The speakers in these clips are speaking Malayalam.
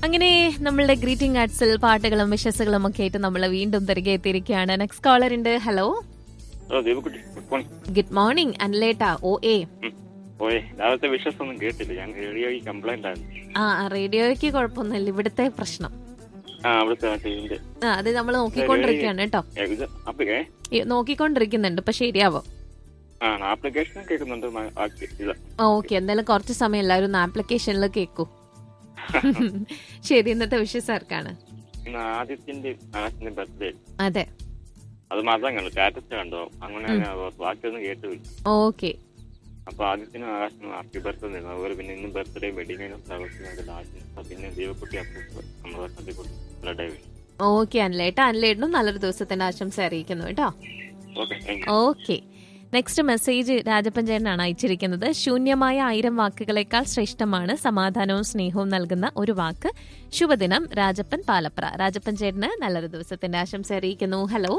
അങ്ങനെ നമ്മളുടെ ഗ്രീറ്റിംഗ് കാർഡ്സിൽ പാട്ടുകളും വിശ്വസുകളും ഒക്കെ ആയിട്ട് നമ്മൾ വീണ്ടും തിരികെ എത്തിയിരിക്കുകയാണ് നെക്സ്റ്റ് കോളർ ഉണ്ട് ഹലോ ഹലോ ദീപക്കുട്ടി ഗുഡ് മോർണിംഗ് ഗുഡ് മോർണിംഗ് അൻലേട്ടാ ഓ എ ഓയെ രാവിലത്തെ വിഷസ് ഒന്നും കേട്ടില്ല ഞാൻ റേഡിയോയ്ക്ക് കംപ്ലൈന്റ് ആയിരുന്നു ആ റേഡിയോയ്ക്ക് കുഴപ്പമൊന്നുമില്ല ഇവിടുത്തെ പ്രശ്നം ആ അവിടുത്തെ മറ്റേ ഇതിന്റെ ആ അത് നമ്മൾ നോക്കിക്കൊണ്ടിരിക്കുകയാണ് കേട്ടോ ഏ, ഇത് ആപ്ലിക്കേ ഈ നോക്കിക്കൊണ്ടിരിക്കുന്നുണ്ട് ഇപ്പൊ ശരിയാവോ ആ ആപ്ലിക്കേഷൻ കേൾക്കുന്നുണ്ട് മ- ആക്കി- ഇത് ഓക്കെ എന്തായാലും കുറച്ച് സമയം എല്ലാവരും ഒന്ന് ആപ്ലിക്കേഷനിൽ കേൾക്കൂ ശരി ഇന്നത്തെ വിഷയം ആർക്കാണ് ഇന്ന് ആദിത്യന്റെ ആകാശത്തിന്റെ ബർത്ത്ഡേ അതെ അത് മാത്രം കണ്ടു സ്റ്റാറ്റസ് കണ്ടോ അങ്ങനെ ഞാൻ ഓർത്തു. ബാക്കിയൊന്നും കേട്ടില്ല ഓക്കെ അപ്പൊ ആദിത്യനും ആകാശനും ഹാപ്പി ബർത്ത്ഡേ നേരുന്നു അതുപോലെ പിന്നെ ഇന്ന് ബർത്ത്ഡേ വെഡിങ് ആഘോഷിക്കുന്നത് ആദ്യം പിന്നെ ദീപക്കുട്ടി അപ്പൂപ്പ് നമ്മുടെ സദ്യക്കുട്ടി ബർത്ത്ഡേ ഓക്കെ അൻലേട്ടാ അൻലേട്ടനും നല്ലൊരു ദിവസത്തിന്റെ ആശംസ അറിയിക്കുന്നു കേട്ടോ okay thank you okay next message Rajappan ചേട്ടനാണ് അയച്ചിരിക്കുന്നത് ശൂന്യമായ ആയിരം വാക്കുകളെക്കാൾ ശ്രേഷ്ഠമാണ് സമാധാനവും സ്നേഹവും നൽകുന്ന ഒരു വാക്ക് ശുഭദിനം രാജപ്പൻ പാലപ്ര രാജപ്പൻ ചേട്ടന് നല്ലൊരു ദിവസത്തിന്റെ ആശംസ അറിയിക്കുന്നു ഹലോ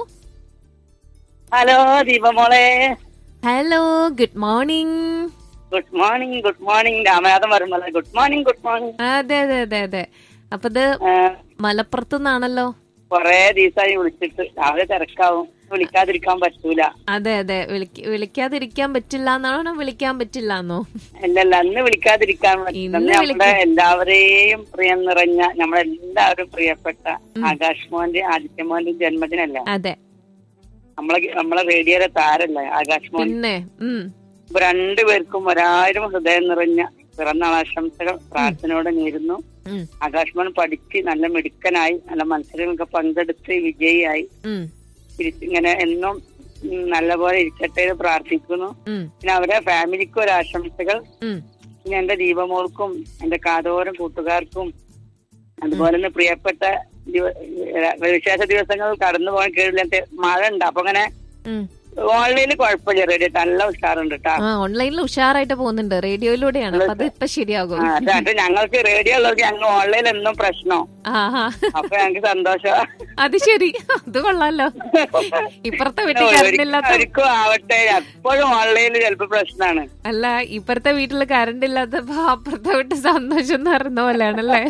ഹലോ ദീപമോളെ hello good morning good morning good morning Ramanathan വരുമ്പോൾ ഗുഡ് മോർണിംഗ് ഗുഡ് മോർണിംഗ് അതെ അതെ അതെ അതെ അപ്പൊ ഇത് മലപ്പുറത്തു നിന്നാണല്ലോ കൊറേ ദിവസമായി വിളിച്ചിട്ട് രാവിലെ തിരക്കാവും വിളിക്കാതിരിക്കാൻ പറ്റൂല അതെ അതെ വിളിക്ക- വിളിക്കാതിരിക്കാൻ പറ്റില്ല എന്നാണോ വിളിക്കാൻ പറ്റില്ല എന്നോ അല്ലല്ല അന്ന് വിളിക്കാതിരിക്കാൻ പറ്റില്ല ഇന്ന് അന്ന് നമ്മുടെ എല്ലാവരെയും പ്രിയം നിറഞ്ഞ നമ്മളെല്ലാവരും പ്രിയപ്പെട്ട ആകാശ് മോന്റെ ആദിത്യ മോന്റെ ജന്മദിനല്ലേ അതെ നമ്മളെ നമ്മളെ റേഡിയോയിലെ താരല്ലേ ആകാശ് മോൻ പിന്നെ ഉം ഇപ്പൊ രണ്ടുപേർക്കും ഒരായിരം ഹൃദയം നിറഞ്ഞ പിറന്നാൾ ആശംസകൾ പ്രാർത്ഥനയോടെ നേരുന്നു ഉം ആകാശ് മോൻ പഠിച്ച് നല്ല മിടുക്കനായി നല്ല മത്സരങ്ങളൊക്കെ പങ്കെടുത്ത് വിജയിയായി ഉം തിരിച്ച് ഇങ്ങനെ എന്നും ഉം, നല്ലപോലെ ഇരിക്കട്ടെ എന്ന് പ്രാർത്ഥിക്കുന്നു ഉം പിന്നെ അവരെ ഫാമിലിക്കും ഒരു ആശംസകൾ ഉം പിന്നെ എന്റെ ദീപമോൾക്കും എന്റെ കാതോരം കൂട്ടുകാർക്കും അതുപോലെ തന്നെ പ്രിയപ്പെട്ട ദിവ- ഏഹ് വിശേഷ ദിവസങ്ങൾ കടന്നു പോകാൻ കേടില്ലാത്ത മഴ ഉണ്ട് അപ്പൊ അങ്ങനെ ഉം ഓൺലൈനിൽ കുഴപ്പമില്ല റേഡിയോ നല്ല ഉഷാറുണ്ട് കേട്ടോ ആ ഓൺലൈനിൽ ഉഷാറായിട്ട് പോകുന്നുണ്ട് റേഡിയോയിലൂടെയാണ് അപ്പൊ അത് ഇപ്പൊ ശരിയാകും ആ, അതായത് ഞങ്ങൾക്ക് റേഡിയോ ഉള്ളവർക്ക് ഞങ്ങൾ ഓൺലൈനിൽ എന്നും പ്രശ്നം ആഹാ അപ്പൊ ഞങ്ങൾക്ക് സന്തോഷം അത് ശരി അത് കൊള്ളാലോ ഇപ്പുറത്തെ വീട്ടിൽ കറണ്ട് ഇല്ലാത്ത ഒരിക്കും ആവട്ടെ എപ്പോഴും ഓൺലൈനിൽ ചിലപ്പോ പ്രശ്നമാണ് അല്ല ഇപ്പുറത്തെ വീട്ടിൽ കറണ്ട് ഇല്ലാത്തപ്പോ അപ്പുറത്തെ വീട്ടിൽ സന്തോഷം എന്ന് പറയുന്ന പോലെയാണല്ലേ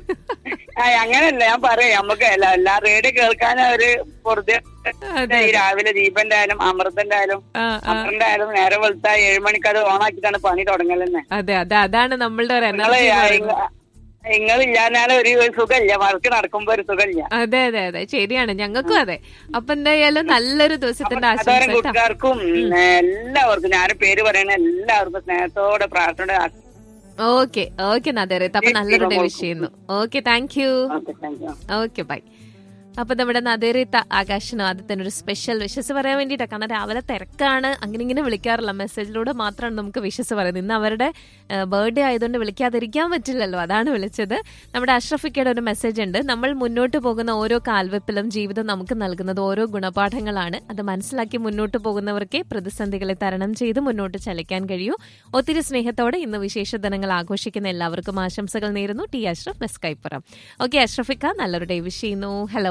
ആ അങ്ങനല്ല ഞാൻ പറയാം നമുക്ക് എല്ലാ എല്ലാ റേഡിയോ കേൾക്കാൻ ഒരു വെറുതെ അതെ. ഈ രാവിലെ ദീപന്റെ ആയാലും അമൃതന്റെ ആയാലും ആ ആ അമൃതന്റെ ആയാലും നേരെ വെളുത്ത ഏഴ് മണിക്ക് അത് ഓണാക്കിയിട്ടാണ് പണി തുടങ്ങലെന്നെ അതെ അതെ അതാണ് നമ്മളുടെ ഒരു നിങ്ങള് എനർജി നിങ്ങളില്ലാന്നാലും ഒരു ഒരു സുഖമില്ല വർക്ക് നടക്കുമ്പോ ഒരു സുഖമില്ല അതെ അതെ അതെ ശരിയാണ് ഞങ്ങൾക്കും അതെ അപ്പൊ എന്തായാലും നല്ലൊരു ദിവസത്തിന്റെ ആശംസ അതോരം കേട്ടോ. കൂട്ടുകാർക്കും എല്ലാവർക്കും ഞാൻ പേര് പറയണ എല്ലാവർക്കും സ്നേഹത്തോടെ പ്രാർത്ഥനയോടെ ആ- ഓക്കെ ഓക്കെ നദേരത്ത് അപ്പൊ നല്ലൊരു ഡേ വിഷ് ചെയ്യുന്നു okay thank you okay thank you okay bye അപ്പൊ നമ്മുടെ നദേറിത്ത ആകാശനും ആദ്യത്തിന് ഒരു സ്പെഷ്യൽ വിഷസ് പറയാൻ വേണ്ടിയിട്ടാണ് കാരണം രാവിലെ തിരക്കാണ് അങ്ങനെ ഇങ്ങനെ വിളിക്കാറില്ല മെസ്സേജിലൂടെ മാത്രമാണ് നമുക്ക് വിഷസ് പറയുന്നത് ഇന്ന് അവരുടെ ബർത്ത്ഡേ ആയതുകൊണ്ട് വിളിക്കാതിരിക്കാൻ പറ്റില്ലല്ലോ അതാണ് വിളിച്ചത് നമ്മുടെ അഷ്റഫിക്കയുടെ ഒരു മെസ്സേജ് ഉണ്ട് നമ്മൾ മുന്നോട്ട് പോകുന്ന ഓരോ കാൽവെപ്പിലും ജീവിതം നമുക്ക് നൽകുന്നത് ഓരോ ഗുണപാഠങ്ങളാണ് അത് മനസ്സിലാക്കി മുന്നോട്ട് പോകുന്നവർക്കേ പ്രതിസന്ധികളെ തരണം ചെയ്ത് മുന്നോട്ട് ചലിക്കാൻ കഴിയൂ ഒത്തിരി സ്നേഹത്തോടെ ഇന്ന് വിശേഷ ദിനങ്ങൾ ആഘോഷിക്കുന്ന എല്ലാവർക്കും ആശംസകൾ നേരുന്നു ടി അഷ്റഫ് മെസ്കൈപ്പുറം ഓക്കെ അഷ്റഫിക്ക നല്ലൊരു ഡേ വിഷ് ചെയ്യുന്നു hello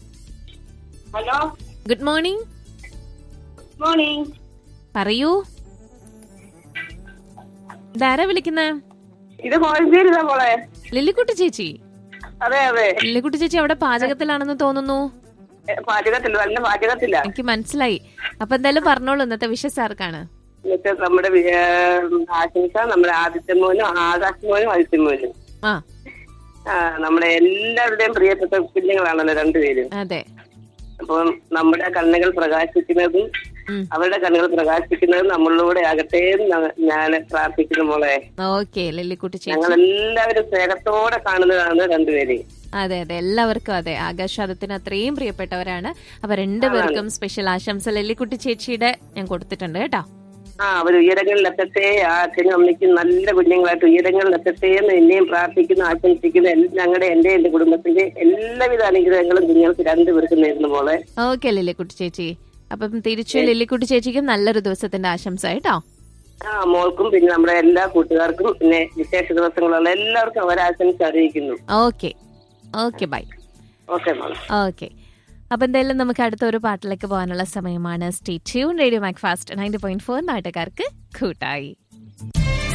hello good morning morning പറയൂ ഇതാരാ വിളിക്കുന്നേ ഇത് കോഴഞ്ചേരിതാ മോളെ ലില്ലിക്കുട്ടി ചേച്ചി അതെ അതെ ലില്ലിക്കുട്ടി ചേച്ചി അവിടെ പാചകത്തിലാണെന്ന് തോന്നുന്നു ഏ, പാചകത്തില്ല നല്ല പാചകത്തില്ല എനിക്ക് മനസ്സിലായി അപ്പൊ എന്തായാലും പറഞ്ഞോളൂ ഇന്നത്തെ വിഷസ് ആർക്കാണ് എന്നിട്ട് നമ്മുടെ വി- ഏ, ആശംസ നമ്മുടെ ആദിത്യ മോനും ആകാശ് മോനും ആദിത്യ മോനും ആ ആ, നമ്മുടെ എല്ലാവരുടെയും പ്രിയപ്പെട്ട കുഞ്ഞുങ്ങളാണല്ലോ രണ്ടുപേരും അതെ അപ്പം നമ്മുടെ കണ്ണുകൾ പ്രകാശിക്കുന്നതും ഉം. അവരുടെ കണ്ണുകൾ പ്രകാശിക്കുന്നതും നമ്മളിലൂടെ ആകട്ടെ എന്ന് ഞാൻ പ്രാർത്ഥിക്കുന്നു മോളെ ഓക്കെ ലില്ലിക്കുട്ടി ചേച്ചി ഞങ്ങൾ എല്ലാവരും സ്നേഹത്തോടെ കാണുന്നതാണ് രണ്ടുപേരെയും അതെ അതെ എല്ലാവർക്കും അതെ ആകാശാദത്തിന് അത്രയും പ്രിയപ്പെട്ടവരാണ് അപ്പൊ രണ്ടുപേർക്കും സ്പെഷ്യൽ ആശംസ ലില്ലിക്കുട്ടി ചേച്ചിയുടെ ഞാൻ കൊടുത്തിട്ടുണ്ട് കേട്ടോ ആ അവർ ഉയരങ്ങളിലെത്തട്ടെ ആ അച്ഛനും അമ്മയ്ക്കും നല്ല കുഞ്ഞുങ്ങളായിട്ട് ഉയരങ്ങളിലെത്തട്ടെ എന്ന് എന്നെയും പ്രാർത്ഥിക്കുന്നു ആശംസിക്കുന്നു എൽ- ഞങ്ങളുടെ എന്റെ എന്റെ കുടുംബത്തിന്റെ എല്ലാവിധ അനുഗ്രഹങ്ങളും കുഞ്ഞുങ്ങൾക്ക് രണ്ടുപേർക്കും നേരുന്നു മോളെ ഓക്കെ ലില്ലിക്കുട്ടി ചേച്ചി അപ്പം തിരിച്ചു ലില്ലിക്കുട്ടി ചേച്ചിക്കും നല്ലൊരു ദിവസത്തിന്റെ ആശംസ കേട്ടോ ആ മോൾക്കും പിന്നെ നമ്മുടെ എല്ലാ കൂട്ടുകാർക്കും പിന്നെ വിശേഷ ദിവസങ്ങളുള്ള എല്ലാവർക്കും അവരാശംസ അറിയിക്കുന്നു ഓക്കെ ഓക്കെ ബൈ ഓക്കെ മോളെ ഓക്കെ അപ്പൊ എന്തായാലും നമുക്ക് അടുത്ത ഒരു പാട്ടിലേക്ക് പോകാനുള്ള സമയമാണ് stay tune radio Mac Fast ninety point four നാട്ടുകാർക്ക് കൂട്ടായി